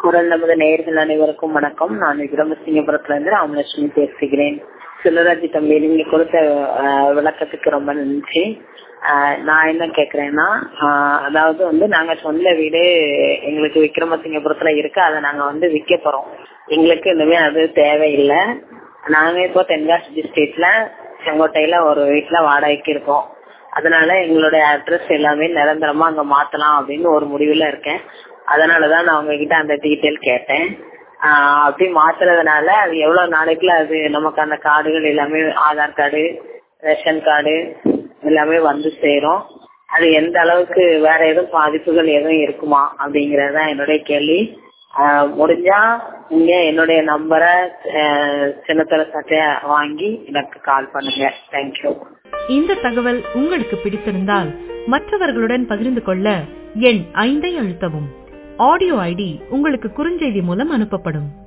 குரல் நமது நேயர்கள் அனைவருக்கும் வணக்கம் நான் விக்ரமசிங்கபுரத்துல இருந்து ராமலட்சுமி பேசுகிறேன் சிலராஜி தம்பி நீங்க கொடுத்த அஹ், விளக்கத்துக்கு ரொம்ப நன்றி அஹ், நான் என்ன கேக்குறேன்னா அஹ், அதாவது வந்து நாங்க சொந்த வீடு எங்களுக்கு விக்ரமசிங்கபுரத்துல இருக்கு அதை நாங்க வந்து விற்க போறோம் எங்களுக்கு இனிமே அது தேவையில்லை நாங்க இப்போ தென்காசி டிஸ்ட்ரிக்ட்ல செங்கோட்டையில ஒரு வீட்டுல வாடகைக்கு இருக்கோம் அதனால எங்களுடைய அட்ரஸ் எல்லாமே நிரந்தரமா அங்க மாத்தலாம் அப்படின்னு ஒரு முடிவுல இருக்கேன் அதனாலதான் நான் உங்ககிட்ட அந்த டீட்டெயில் கேட்டேன் ஆஹ் அப்படி மாத்துறதுனால அது எவ்வளவு நாளைக்குள்ள அது நமக்கு அந்த கார்டுகள் எல்லாமே ஆதார் கார்டு ரேஷன் கார்டு எல்லாமே வந்து சேரும் அது எந்த அளவுக்கு வேற எதுவும் பாதிப்புகள் எதுவும் இருக்குமா அப்படிங்கறதுதான் என்னுடைய கேள்வி ஆஹ் முடிஞ்சா நீங்க என்னுடைய நம்பரை சின்னத்தர சட்டைய வாங்கி எனக்கு கால் பண்ணுங்க தேங்க்யூ இந்த தகவல் உங்களுக்கு பிடித்திருந்தால் மற்றவர்களுடன் பகிர்ந்து கொள்ள எண் ஐந்தை அழுத்தவும் ஆடியோ ஐடி உங்களுக்கு குறுஞ்செய்தி மூலம் அனுப்பப்படும்